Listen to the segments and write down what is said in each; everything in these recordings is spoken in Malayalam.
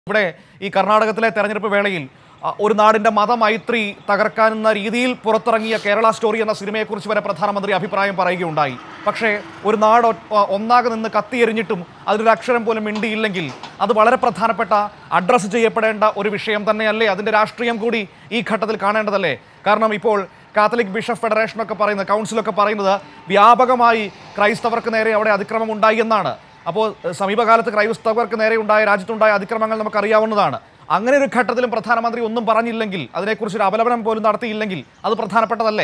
ഇവിടെ ഈ കർണാടകത്തിലെ തെരഞ്ഞെടുപ്പ് വേളയിൽ ആ, ഒരു നാടിന്റെ മതമൈത്രി തകർക്കാനെന്ന രീതിയിൽ പുറത്തിറങ്ങിയ കേരള സ്റ്റോറി എന്ന സിനിമയെക്കുറിച്ച് വരെ പ്രധാനമന്ത്രി അഭിപ്രായം പറയുകയുണ്ടായി പക്ഷേ ഒരു നാട് ഒ- ഒന്നാകെ നിന്ന് കത്തിയെരിഞ്ഞിട്ടും അതിലൊരു അക്ഷരം പോലും മിണ്ടിയില്ലെങ്കിൽ അത് വളരെ പ്രധാനപ്പെട്ട അഡ്രസ്സ് ചെയ്യപ്പെടേണ്ട ഒരു വിഷയം തന്നെയല്ലേ അതിന്റെ രാഷ്ട്രീയം കൂടി ഈ ഘട്ടത്തിൽ കാണേണ്ടതല്ലേ കാരണം ഇപ്പോൾ കാത്തലിക് ബിഷപ്പ് ഫെഡറേഷനൊക്കെ പറയുന്നത് കൗൺസിലൊക്കെ പറയുന്നത് വ്യാപകമായി ക്രൈസ്തവർക്ക് നേരെ അവിടെ അതിക്രമം ഉണ്ടായി എന്നാണ് അപ്പോൾ എഹ്, സമീപകാലത്ത് ക്രൈസ്തവർക്ക് നേരെ ഉണ്ടായ രാജ്യത്തുണ്ടായ അതിക്രമങ്ങൾ നമുക്കറിയാവുന്നതാണ് അങ്ങനെ ഒരു ഘട്ടത്തിലും പ്രധാനമന്ത്രി ഒന്നും പറഞ്ഞില്ലെങ്കിൽ അതിനെക്കുറിച്ച് ഒരു അപലപനം പോലും നടത്തിയില്ലെങ്കിൽ അത് പ്രധാനപ്പെട്ടതല്ലേ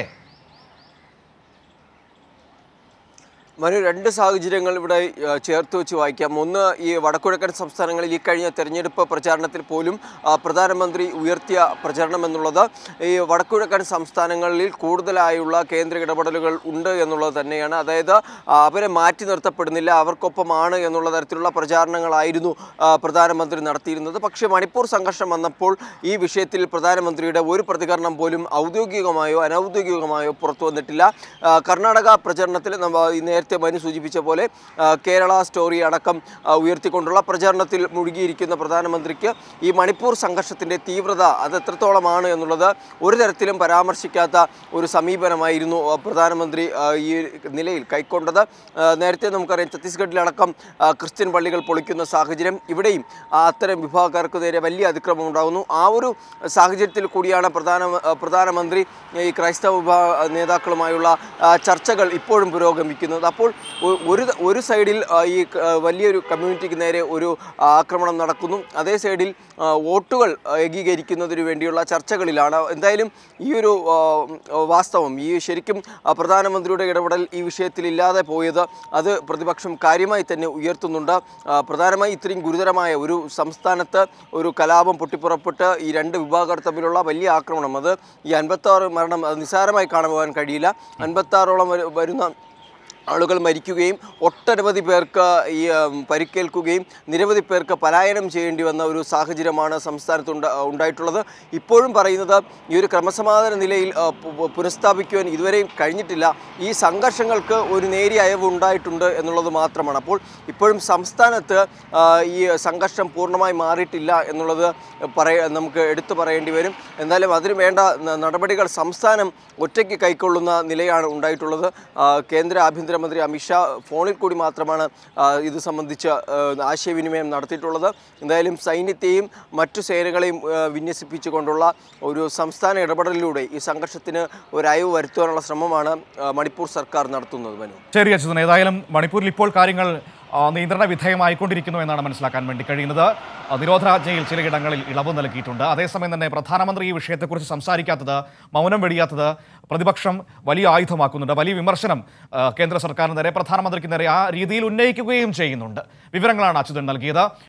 മനു രണ്ട് സാഹചര്യങ്ങൾ ഇവിടെ ആ, ചേർത്ത് വെച്ച് വായിക്കാം ഒന്ന് ഈ വടക്കുകിഴക്കൻ സംസ്ഥാനങ്ങളിൽ ഈ കഴിഞ്ഞ തെരഞ്ഞെടുപ്പ് പ്രചാരണത്തിൽ പോലും ആ, പ്രധാനമന്ത്രി ഉയർത്തിയ പ്രചരണം എന്നുള്ളത് ഈ വടക്കുകിഴക്കൻ സംസ്ഥാനങ്ങളിൽ കൂടുതലായുള്ള കേന്ദ്ര ഇടപെടലുകൾ ഉണ്ട് എന്നുള്ളത് തന്നെയാണ് അതായത് ആ, അവരെ മാറ്റി നിർത്തപ്പെടുന്നില്ല അവർക്കൊപ്പമാണ് എന്നുള്ള തരത്തിലുള്ള പ്രചാരണങ്ങളായിരുന്നു ആ, പ്രധാനമന്ത്രി നടത്തിയിരുന്നത് പക്ഷേ മണിപ്പൂർ സംഘർഷം വന്നപ്പോൾ ഈ വിഷയത്തിൽ പ്രധാനമന്ത്രിയുടെ ഒരു പ്രതികരണം പോലും ഔദ്യോഗികമായോ അനൗദ്യോഗികമായോ പുറത്തു വന്നിട്ടില്ല ആ, കർണാടക പ്രചരണത്തിൽ നമ്മ ഈ നേരത്തെ മനു സൂചിപ്പിച്ച പോലെ ആ, കേരള സ്റ്റോറി അടക്കം ആ, ഉയർത്തിക്കൊണ്ടുള്ള പ്രചരണത്തിൽ മുഴുകിയിരിക്കുന്ന പ്രധാനമന്ത്രിക്ക് ഈ മണിപ്പൂർ സംഘർഷത്തിൻ്റെ തീവ്രത അത് എത്രത്തോളമാണ് എന്നുള്ളത് ഒരു തരത്തിലും പരാമർശിക്കാത്ത ഒരു സമീപനമായിരുന്നു ആ, പ്രധാനമന്ത്രി ആ, ഈ നിലയിൽ കൈക്കൊണ്ടത് ആ, നേരത്തെ നമുക്കറിയാം ഛത്തീസ്ഗഡിലടക്കം ആ, ക്രിസ്ത്യൻ പള്ളികൾ പൊളിക്കുന്ന സാഹചര്യം ഇവിടെയും ആ, അത്തരം വിഭാഗക്കാർക്ക് നേരെ വലിയ അതിക്രമം ഉണ്ടാകുന്നു ആ ഒരു സാഹചര്യത്തിൽ കൂടിയാണ് പ്രധാന ആ, പ്രധാനമന്ത്രി ഈ ക്രൈസ്തവ വിഭാഗ നേതാക്കളുമായുള്ള ആ, ചർച്ചകൾ ഇപ്പോഴും പുരോഗമിക്കുന്നത് അപ്പോൾ ഒ- ഒരു ത- ഒരു സൈഡിൽ ആ, ഈ ക- ആ, വലിയൊരു കമ്മ്യൂണിറ്റിക്ക് നേരെ ഒരു ആക്രമണം നടക്കുന്നു അതേ സൈഡിൽ ആ, വോട്ടുകൾ ആ, ഏകീകരിക്കുന്നതിന് വേണ്ടിയുള്ള ചർച്ചകളിലാണ് എന്തായാലും ഈ ഒരു ആ, വാസ്തവം ഈ ശരിക്കും ആ, പ്രധാനമന്ത്രിയുടെ ഇടപെടൽ ഈ വിഷയത്തിൽ ഇല്ലാതെ പോയത് അത് പ്രതിപക്ഷം കാര്യമായി തന്നെ ഉയർത്തുന്നുണ്ട് ആ, പ്രധാനമായി ഇത്രയും ഗുരുതരമായ ഒരു സംസ്ഥാനത്ത് ഒരു കലാപം പൊട്ടിപ്പുറപ്പെട്ട് ഈ രണ്ട് വിഭാഗർ തമ്മിലുള്ള വലിയ ആക്രമണം അത് ഈ അൻപത്താറ് മരണം അത് നിസ്സാരമായി കാണുവാൻ കഴിയില്ല അൻപത്താറോളം വരു- വരുന്ന ആളുകൾ മരിക്കുകയും ഒട്ടനവധി പേർക്ക് ഈ ഉം, പരിക്കേൽക്കുകയും നിരവധി പേർക്ക് പലായനം ചെയ്യേണ്ടി വന്ന ഒരു സാഹചര്യമാണ് സംസ്ഥാനത്ത് ഉണ്ട- ഉണ്ടായിട്ടുള്ളത് ഇപ്പോഴും പറയുന്നത് ഈ ഒരു ക്രമസമാധാന നിലയിൽ ആ, പു- പു- പുനഃസ്ഥാപിക്കുവാൻ ഇതുവരെയും കഴിഞ്ഞിട്ടില്ല ഈ സംഘർഷങ്ങൾക്ക് ഒരു നേരിയ അയവ് ഉണ്ടായിട്ടുണ്ട് എന്നുള്ളത് മാത്രമാണ് അപ്പോൾ ഇപ്പോഴും സംസ്ഥാനത്ത് ആ, ഈ സംഘർഷം പൂർണ്ണമായി മാറിയിട്ടില്ല എന്നുള്ളത് പറയ നമുക്ക് എടുത്തു പറയേണ്ടി വരും എന്തായാലും അതിന് വേണ്ട ന- നടപടികൾ സംസ്ഥാനം ഒറ്റയ്ക്ക് കൈക്കൊള്ളുന്ന നിലയാണ് ഉണ്ടായിട്ടുള്ളത് ആ, കേന്ദ്ര ആഭ്യന്തരമന്ത്രി അമിത്ഷാ ഫോണിൽ കൂടി മാത്രമാണ് ആ, ഇത് സംബന്ധിച്ച് ആ, ആശയവിനിമയം നടത്തിയിട്ടുള്ളത് എന്തായാലും സൈന്യത്തെയും മറ്റു സേനകളെയും ആ, വിന്യസിപ്പിച്ചുകൊണ്ടുള്ള ഒരു സംസ്ഥാന ഇടപെടലിലൂടെ ഈ സംഘർഷത്തിന് ഒരു അയവ് വരുത്തുവാനുള്ള ശ്രമമാണ് ആ, മണിപ്പൂർ സർക്കാർ നടത്തുന്നത് മനു ശരി അച്യുതൻ ഏതായാലും മണിപ്പൂരിൽ ഇപ്പോൾ കാര്യങ്ങൾ ആ, നിയന്ത്രണ വിധേയമായിക്കൊണ്ടിരിക്കുന്നു എന്നാണ് മനസ്സിലാക്കാൻ വേണ്ടി കഴിയുന്നത് ആ, നിരോധനാജ്ഞയിൽ ചിലയിടങ്ങളിൽ ഇളവ് നൽകിയിട്ടുണ്ട് അതേസമയം തന്നെ പ്രധാനമന്ത്രി ഈ വിഷയത്തെക്കുറിച്ച് സംസാരിക്കാത്തത് മൗനം വെടിയാത്തത് പ്രതിപക്ഷം വലിയ ആയുധമാക്കുന്നുണ്ട് വലിയ വിമർശനം ആ, കേന്ദ്ര സർക്കാരിന് നേരെ പ്രധാനമന്ത്രിക്ക് നേരെ ആ രീതിയിൽ ഉന്നയിക്കുകയും ചെയ്യുന്നുണ്ട് വിവരങ്ങളാണ് അച്യുതൻ നൽകിയത്